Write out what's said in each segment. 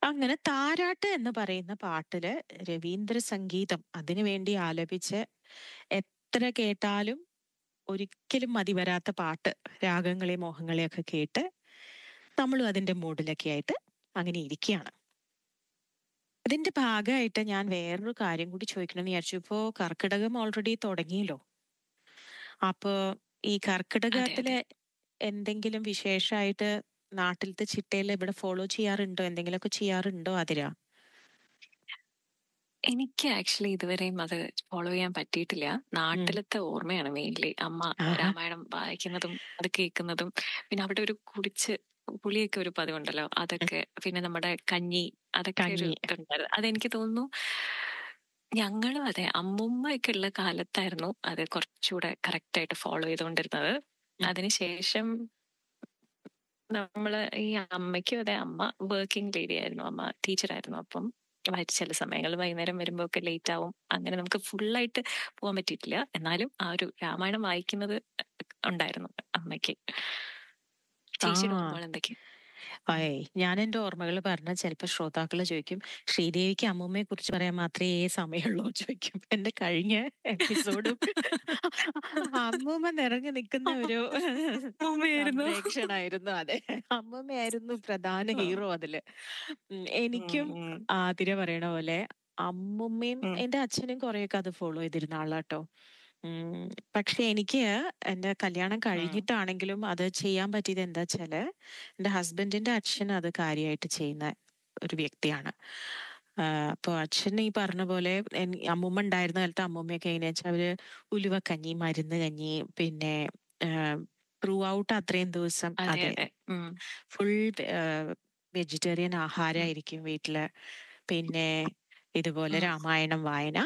അങ്ങനെ താരാട്ട് എന്ന് പറയുന്ന പാട്ടില് രവീന്ദ്ര സംഗീതം അതിനു വേണ്ടി ആലപിച്ച് എത്ര കേട്ടാലും ഒരിക്കലും മതി വരാത്ത പാട്ട് രാഗങ്ങളെ മോഹങ്ങളെ ഒക്കെ കേട്ട് നമ്മളും അതിന്റെ മൂഡിലൊക്കെ ആയിട്ട് അങ്ങനെ ഇരിക്കുകയാണ് അതിന്റെ ഭാഗമായിട്ട് ഞാൻ വേറൊരു കാര്യം കൂടി ചോദിക്കണമെന്ന് വിചാരിച്ചു ഇപ്പോ കർക്കിടകം ഓൾറെഡി തുടങ്ങിയല്ലോ അപ്പോ ഈ അതെ കർക്കിടകത്തിലെ അതെ എന്തെങ്കിലും വിശേഷമായിട്ട് നാട്ടിലത്തെ ചിട്ടയിൽ ഇവിടെ ഫോളോ ചെയ്യാറുണ്ടോ എന്തെങ്കിലുമൊക്കെ ചെയ്യാറുണ്ടോ അതിര എനിക്ക് ആക്ച്വലി ഇതുവരെയും അത് ഫോളോ ചെയ്യാൻ പറ്റിയിട്ടില്ല ഉം. നാട്ടിലത്തെ ഓർമ്മയാണ് മെയിൻലി അമ്മ ആഹാ രാമായണം വായിക്കുന്നതും അത് കേൾക്കുന്നതും പിന്നെ അവിടെ ഒരു കുടിച്ച് പുളിയൊക്കെ ഒരു പതിവുണ്ടല്ലോ ഉം. അതൊക്കെ പിന്നെ നമ്മുടെ കഞ്ഞി അതൊക്കെ ഒരു കഞ്ഞി ഇതുണ്ടായിരുന്നു അതെനിക്ക് തോന്നുന്നു ഞങ്ങളും അതെ അമ്മുമ്മയൊക്കെ ഉള്ള കാലത്തായിരുന്നു അത് കുറച്ചുകൂടെ കറക്റ്റ് ആയിട്ട് ഫോളോ ചെയ്തുകൊണ്ടിരുന്നത് ഉം. അതിനുശേഷം നമ്മള് ഈ അമ്മയ്ക്കും അതെ അമ്മ വർക്കിംഗ് ലേഡി ആയിരുന്നു അമ്മ ടീച്ചറായിരുന്നു അപ്പം വൈ- ചില സമയങ്ങളിൽ വൈകുന്നേരം വരുമ്പോ ഒക്കെ ലേറ്റ് ആവും അങ്ങനെ നമുക്ക് ഫുള്ളായിട്ട് പോകാൻ പറ്റിയിട്ടില്ല എന്നാലും ആ ഒരു രാമായണം വായിക്കുന്നത് ഉണ്ടായിരുന്നു അമ്മയ്ക്ക് ആ ചേച്ചിയുടെ ഓർമ്മകൾ എന്തൊക്കെ അയ് ഞാൻ എന്റെ ഓർമ്മകൾ പറഞ്ഞ ചിലപ്പോ ശ്രോതാക്കള് ചോദിക്കും ശ്രീദേവിക്ക് അമ്മൂമ്മയെ കുറിച്ച് പറയാൻ മാത്രമേ സമയമുള്ളൂ എന്ന് ചോദിക്കും എന്റെ കഴിഞ്ഞ എപ്പിസോഡും അമ്മൂമ്മ നിറഞ്ഞു നിൽക്കുന്ന ഒരു അമ്മയായിരുന്നു സംപ്രേക്ഷണായിരുന്നു അതെ അമ്മൂമ്മയായിരുന്നു പ്രധാന ഹീറോ അതില് ഉം, എനിക്കും ഉം, ഉം, ആതിര പറയണ പോലെ അമ്മുമ്മയും ഉം, എന്റെ അച്ഛനും കുറെയൊക്കെ അത് ഫോളോ ചെയ്തിരുന്ന ആളാട്ടോ ഉം, പക്ഷെ എനിക്ക് എന്റെ കല്യാണം ഉം. കഴിഞ്ഞിട്ടാണെങ്കിലും അത് ചെയ്യാൻ പറ്റിയത് എന്താ വെച്ചാല് എന്റെ ഹസ്ബൻഡിന്റെ അച്ഛൻ അത് കാര്യമായിട്ട് ചെയ്യുന്ന ഒരു വ്യക്തിയാണ് ആഹ് അപ്പൊ അച്ഛൻ ഈ പറഞ്ഞ പോലെ എൻ- അമ്മൂമ്മ ഉണ്ടായിരുന്ന കാലത്ത് അമ്മൂമ്മയൊക്കെ എങ്ങനെയാ വെച്ചാൽ അവര് ഉലുവക്കഞ്ഞി മരുന്ന് കഞ്ഞി പിന്നെ ത്രൂ ഔട്ട് അത്രയും ദിവസം അതെ അതെ അതെ ഉം, ഫുൾ വെജിറ്റേറിയൻ ഉം, ആഹാരമായിരിക്കും വീട്ടില് പിന്നെ ഇതുപോലെ ഉം, രാമായണം വായന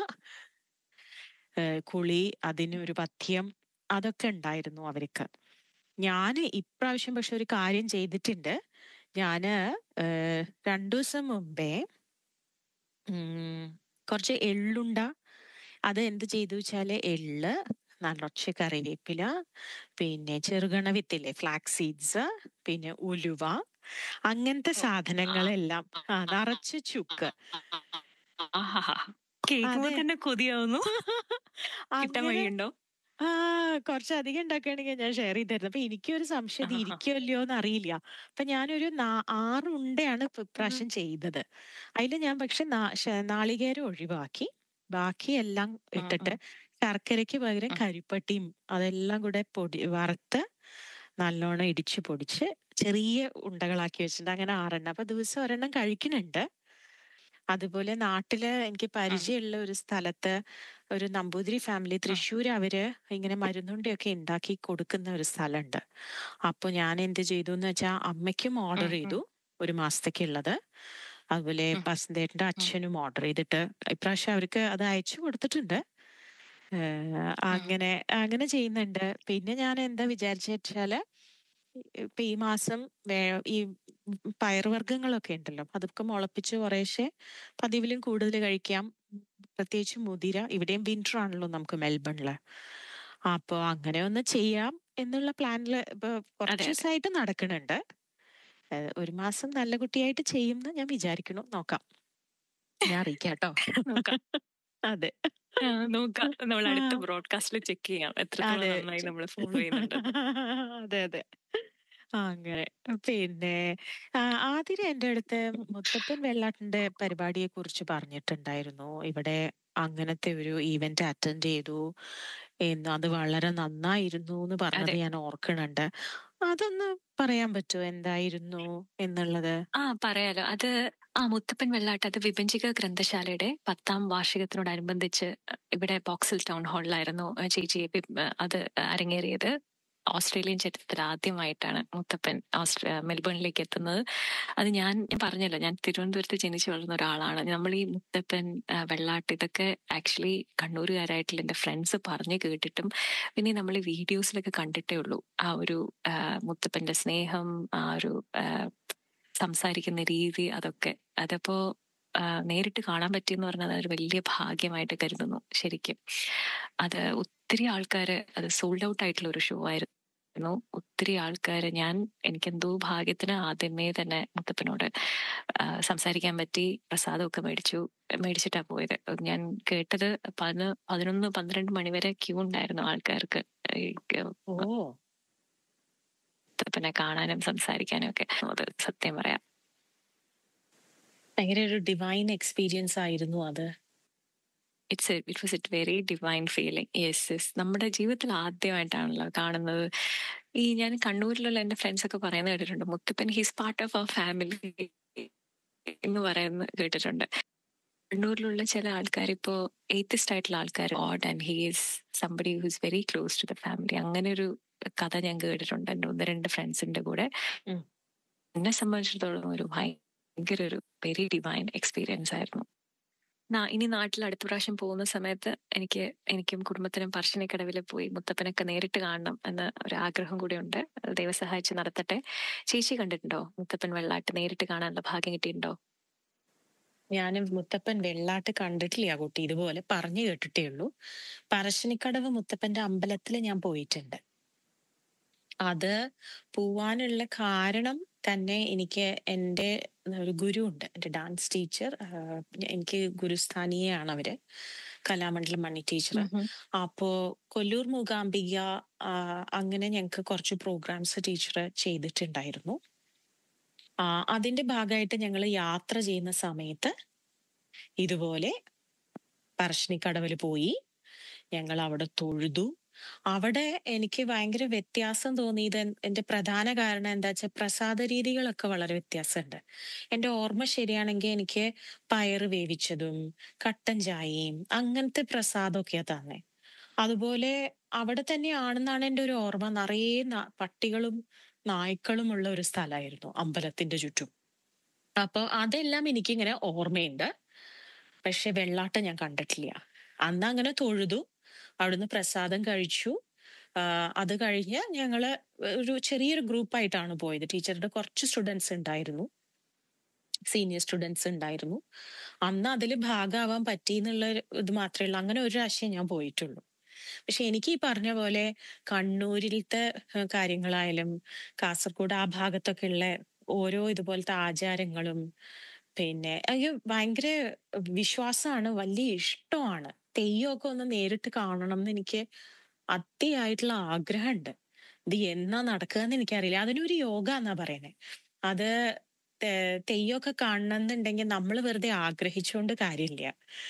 ഏഹ് കുളി അതിന് ഉം. ഒരു പഥ്യം അതൊക്കെ ഉണ്ടായിരുന്നു അവർക്ക് ഞാന് ഇപ്രാവശ്യം പക്ഷെ ഒരു കാര്യം ചെയ്തിട്ടുണ്ട് ഞാന് ഏഹ് രണ്ടു ദിവസം മുമ്പേ ഉം, കുറച്ച് എള്ളുണ്ട അത് എന്ത് ചെയ്തു വെച്ചാല് എള്ള് നല്ലൊച്ച കറിവേപ്പില പിന്നെ ചെറുകണ വിത്തില്ലേ ഫ്ലാക്സ് സീഡ്സ് പിന്നെ ഉലുവ അങ്ങനത്തെ സാധനങ്ങളെല്ലാം ആ നിറച്ച് ചുക്ക് ആഹാ. കേൾക്കുമ്പോ അതെ തന്നെ കൊതിയാവുന്നു കിട്ടാൻ അങ്ങനെ വഴിയുണ്ടോ ആ കുറച്ചധികം ഉണ്ടാക്കുകയാണെങ്കിൽ ഞാൻ ഷെയർ ചെയ്തായിരുന്നു അപ്പൊ എനിക്കൊരു സംശയം ഇത് ആഹാ. ഇരിക്കുമല്ലോ എന്ന് അറിയില്ല അപ്പൊ ഞാനൊരു നാ- ആറ് ഉണ്ടയാണ് ഇപ്പൊ ഉം, ഇപ്രാവശ്യം ചെയ്തത് അതിൽ ഞാൻ പക്ഷെ നാ- ശ- നാളികേരം ഒഴിവാക്കി ബാക്കി എല്ലാം ഉം, ഇട്ടിട്ട് ഉം, ശർക്കരയ്ക്ക് പകരം ഉം. കരിപ്പട്ടിയും അതെല്ലാം കൂടെ പൊടി വറുത്ത് നല്ലോണം ഇടിച്ച് പൊടിച്ച് ചെറിയ ഉണ്ടകളാക്കി വെച്ചിട്ടുണ്ട് അങ്ങനെ ആറെണ്ണം അപ്പൊ ദിവസം ഒരെണ്ണം കഴിക്കുന്നുണ്ട് അതുപോലെ നാട്ടില് എനിക്ക് ഉം. പരിചയമുള്ള ഒരു സ്ഥലത്ത് ഒരു നമ്പൂതിരി ഫാമിലി ഉം, തൃശ്ശൂർ അവര് ഇങ്ങനെ മരുന്നുണ്ടിയൊക്കെ ഉണ്ടാക്കി കൊടുക്കുന്ന ഒരു സ്ഥലമുണ്ട് അപ്പൊ ഞാൻ എന്ത് ചെയ്തു എന്ന് വെച്ചാൽ അമ്മയ്ക്കും ഉം, ഓർഡർ ഉം, ചെയ്തു ഒരു മാസത്തേക്കുള്ളത് അതുപോലെ ഉം, പസന്തേട്ടന്റെ ഉം, അച്ഛനും ഓർഡർ ചെയ്തിട്ട് ഇപ്രാവശ്യം അവർക്ക് അത് അയച്ചു കൊടുത്തിട്ടുണ്ട് ഏഹ് ഉം. അങ്ങനെ അങ്ങനെ ചെയ്യുന്നുണ്ട് പിന്നെ ഞാൻ എന്താ വിചാരിച്ച വെച്ചാല് ഇപ്പൊ ഈ മാസം വേ- ഈ പയറുവർഗ്ഗങ്ങളൊക്കെ ഉണ്ടല്ലോ അതൊക്കെ മുളപ്പിച്ച് കുറേശ്ശെ പതിവിലും കൂടുതൽ കഴിക്കാം പ്രത്യേകിച്ച് മുതിര ഇവിടെയും വിന്റർ ആണല്ലോ നമുക്ക് മെൽബണില് അപ്പൊ അങ്ങനെ ഒന്ന് ചെയ്യാം എന്നുള്ള പ്ലാനില് ഇപ്പൊ അതെ കുറച്ച് അതെ ദിവസമായിട്ട് നടക്കുന്നുണ്ട് ഏഹ് ഒരു മാസം നല്ല കുട്ടിയായിട്ട് ചെയ്യുമെന്ന് ഞാൻ വിചാരിക്കുന്നു നോക്കാം ഞാൻ അറിയിക്കാം കേട്ടോ നോക്കാം അതെ ആ, നോക്കാം നമ്മൾ ആ, അടുത്ത ബ്രോഡ്കാസ്റ്റിൽ ചെക്ക് ചെയ്യാം എത്രത്തോളം അതെ നന്നായി നമ്മൾ ഫോളോ ചെയ്യുന്നുണ്ടെന്ന് അതെ അതെ ആ, അങ്ങനെ പിന്നെ ആ, ആതിര എൻ്റെ അടുത്ത് മുത്തപ്പൻ വെള്ളാട്ടിന്റെ പരിപാടിയെ കുറിച്ച് പറഞ്ഞിട്ടുണ്ടായിരുന്നു ഇവിടെ അങ്ങനത്തെ ഒരു ഈവന്റ് അറ്റൻഡ് ചെയ്തു എന്ന് അത് വളരെ നന്നായിരുന്നു എന്ന് പറഞ്ഞത് അതെ ഞാൻ ഓർക്കണുണ്ട് അതൊന്ന് പറയാൻ പറ്റുമോ എന്തായിരുന്നു എന്നുള്ളത് ആ പറയാലോ അത് ആ മുത്തപ്പൻ വെള്ളാട്ട് അത് വിഭജിക ഗ്രന്ഥശാലയുടെ പത്താം വാർഷികത്തിനോടനുബന്ധിച്ച് ഇവിടെ ബോക്സിൽ ടൗൺ ഹാളിലായിരുന്നു ആ, ചേച്ചി വി- അത് അരങ്ങേറിയത് ഓസ്ട്രേലിയൻ ചരിത്രത്തിൽ ആദ്യമായിട്ടാണ് മുത്തപ്പൻ ഓസ്ട്രേ മെൽബണിലേക്ക് എത്തുന്നത് അത് ഞാൻ ഞാൻ പറഞ്ഞല്ലോ ഞാൻ തിരുവനന്തപുരത്ത് ജനിച്ചു വളർന്ന ഒരാളാണ് നമ്മൾ ഈ മുത്തപ്പൻ ആ, വെള്ളാട്ട് ഇതൊക്കെ ആക്ച്വലി കണ്ണൂരുകാരായിട്ടുള്ള എൻ്റെ ഫ്രണ്ട്സ് പറഞ്ഞു കേട്ടിട്ടും പിന്നെ നമ്മൾ ഈ വീഡിയോസിലൊക്കെ കണ്ടിട്ടേ ഉള്ളൂ ആ ഒരു ആ, മുത്തപ്പന്റെ സ്നേഹം ആ ഒരു ആ, സംസാരിക്കുന്ന രീതി അതൊക്കെ അതപ്പോ ആ, നേരിട്ട് കാണാൻ പറ്റിയെന്ന് പറഞ്ഞാൽ അതൊരു വലിയ ഭാഗ്യമായിട്ട് കരുതുന്നു ശരിക്കും അത് ഒത്തിരി ആൾക്കാര് അത് സോൾഡ് ഔട്ട് ആയിട്ടുള്ള ഒരു ഷോ ആയിരുന്നു ന്നു. ഒത്തിരി ആൾക്കാര് ഞാൻ എനിക്കെന്തോ ഭാഗ്യത്തിന് ആദ്യമേ തന്നെ മുത്തപ്പനോട് ആ, സംസാരിക്കാൻ പറ്റി പ്രസാദമൊക്കെ മേടിച്ചു മേടിച്ചിട്ടാ പോയത് ഞാൻ കേട്ടത് പതിന പതിനൊന്ന് പന്ത്രണ്ട് മണിവരെ ക്യൂ ഉണ്ടായിരുന്നു ആൾക്കാർക്ക് ഈ ക- ഓ മുത്തപ്പനെ കാണാനും സംസാരിക്കാനും ഒക്കെ അത് സത്യം പറയാം ഭയങ്കര ഒരു ഡിവൈൻ എക്സ്പീരിയൻസ് ആയിരുന്നു അത് it's it was it very divine feeling yes yes നമ്മുടെ ജീവിതത്തിൽ ആദ്യമായിട്ടാണല്ലോ കാണുന്നത് ഈ ഞാൻ കണ്ണൂരിലുള്ള എൻ്റെ ഫ്രണ്ട്സ് ഒക്കെ പറയുന്നത് കേട്ടിട്ടുണ്ട് Muthappan he's part of our family എന്ന് പറയുന്നത് കേട്ടിട്ടുണ്ട് കണ്ണൂരിലുള്ള ചില ആൾക്കാർ ഇപ്പോ എയ്ത്തിസ്റ്റ് ആയിട്ടുള്ള ആൾക്കാർ odd and he is somebody who's very close to the family അങ്ങനെ ഒരു കഥ ഞാൻ കേട്ടിട്ടുണ്ട് എൻ്റെ ഒന്ന് രണ്ട് ഫ്രണ്ട്സിന്റെ കൂടെ ഉം. എന്നെ സംബന്ധിച്ചിടത്തോളം ഒരു ഭയങ്കര ഒരു വെരി ഡിവൈൻ എക്സ്പീരിയൻസ് ആയിരുന്നു നാ- ഇനി നാട്ടിൽ അടുത്ത പ്രാവശ്യം പോകുന്ന സമയത്ത് എനിക്ക് എനിക്കും കുടുംബത്തിനും പറശ്ശിനിക്കടവിൽ പോയി മുത്തപ്പനൊക്കെ നേരിട്ട് കാണണം എന്ന ഒരു ആഗ്രഹം കൂടിയുണ്ട് അത് ദൈവം സഹായിച്ച് നടത്തട്ടെ ചേച്ചി കണ്ടിട്ടുണ്ടോ മുത്തപ്പൻ വെള്ളാട്ട് നേരിട്ട് കാണാനുള്ള ഭാഗ്യം കിട്ടിയിട്ടുണ്ടോ ഞാൻ മുത്തപ്പൻ വെള്ളാട്ട് കണ്ടിട്ടില്ല കുട്ടി ഇതുപോലെ പറഞ്ഞു കേട്ടിട്ടേ ഉള്ളൂ പറശ്ശിനിക്കടവ് മുത്തപ്പന്റെ അമ്പലത്തിൽ ഞാൻ പോയിട്ടുണ്ട് അത് പോവാനുള്ള കാരണം തന്നെ എനിക്ക് എൻ്റെ ഒരു ഗുരു ഉണ്ട് എൻ്റെ ഡാൻസ് ടീച്ചർ എനിക്ക് ഗുരുസ്ഥാനീയാണ് അവര് കലാമണ്ഡലം മണി ടീച്ചർ അപ്പോ കൊല്ലൂർ മൂകാംബിക ആ, അങ്ങനെ ഞങ്ങൾക്ക് കുറച്ച് പ്രോഗ്രാംസ് ടീച്ചർ ചെയ്തിട്ടുണ്ടായിരുന്നു ആ, അതിന്റെ ഭാഗമായിട്ട് ഞങ്ങൾ യാത്ര ചെയ്യുന്ന സമയത്ത് ഇതുപോലെ പറശ്ശിനിക്കടവിൽ പോയി ഞങ്ങൾ അവിടെ തൊഴുതു അവിടെ എനിക്ക് ഭയങ്കര വ്യത്യാസം തോന്നിയത് എൻ- എന്റെ പ്രധാന കാരണം എന്താ വെച്ചാൽ പ്രസാദ രീതികളൊക്കെ വളരെ വ്യത്യാസമുണ്ട് എന്റെ ഓർമ്മ ശരിയാണെങ്കിൽ എനിക്ക് പയറ് വേവിച്ചതും കട്ടൻ ചായയും അങ്ങനത്തെ പ്രസാദമൊക്കെയാ തന്നെ അതുപോലെ അവിടെ തന്നെയാണെന്നാണ് എൻ്റെ ഒരു ഓർമ്മ നിറയെ ന- പട്ടികളും നായ്ക്കളും ഉള്ള ഒരു സ്ഥലമായിരുന്നു അമ്പലത്തിന്റെ ചുറ്റും അപ്പൊ അതെല്ലാം എനിക്കിങ്ങനെ ഓർമ്മയുണ്ട് പക്ഷെ വെള്ളാട്ടം ഞാൻ കണ്ടിട്ടില്ല അന്ന് അങ്ങനെ തൊഴുതു അവിടുന്ന് പ്രസാദം കഴിച്ചു ആ, അത് കഴിഞ്ഞ് ഞങ്ങള് ഒരു ചെറിയൊരു ഗ്രൂപ്പായിട്ടാണ് പോയത് ടീച്ചറുടെ കുറച്ച് സ്റ്റുഡൻസ് ഉണ്ടായിരുന്നു സീനിയർ സ്റ്റുഡൻസ് ഉണ്ടായിരുന്നു അന്ന് അതിൽ ഭാഗമാവാൻ പറ്റി എന്നുള്ള ഒരു ഇത് മാത്രമേ ഉള്ളൂ അങ്ങനെ ഒരു പ്രാവശ്യം ഞാൻ പോയിട്ടുള്ളൂ പക്ഷെ എനിക്ക് ഈ പറഞ്ഞ പോലെ കണ്ണൂരിലത്തെ ഏഹ്, കാര്യങ്ങളായാലും കാസർഗോഡ് ആ ഭാഗത്തൊക്കെ ഉള്ള ഓരോ ഇതുപോലത്തെ ആചാരങ്ങളും പിന്നെ എനിക്ക് ഭയങ്കര വിശ്വാസമാണ് വലിയ ഇഷ്ടമാണ് തെയ്യമൊക്കെ ഒന്ന് നേരിട്ട് കാണണം എന്ന് എനിക്ക് അതിയായിട്ടുള്ള ആഗ്രഹമുണ്ട് ഇത് എന്നാ നടക്കുക എന്ന് എനിക്കറിയില്ല അതിനൊരു യോഗ എന്നാ പറയുന്നത് അത് തെ- തെയ്യമൊക്കെ കാണണമെന്നുണ്ടെങ്കിൽ നമ്മൾ വെറുതെ ആഗ്രഹിച്ചുകൊണ്ട് കാര്യമില്ല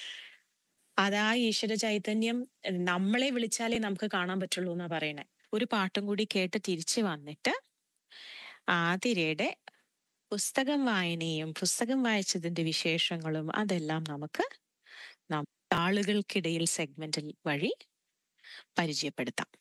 അതാ ഈശ്വര ചൈതന്യം നമ്മളെ വിളിച്ചാലേ നമുക്ക് കാണാൻ പറ്റുള്ളൂ എന്നാ പറയണേ ഒരു പാട്ടും കൂടി കേട്ട് തിരിച്ചു വന്നിട്ട് ആതിരയുടെ പുസ്തകം വായനയും പുസ്തകം വായിച്ചതിന്റെ വിശേഷങ്ങളും അതെല്ലാം നമുക്ക് നം- ആളുകൾക്കിടയിൽ സെഗ്മെന്റിൽ വഴി പരിചയപ്പെടുത്താം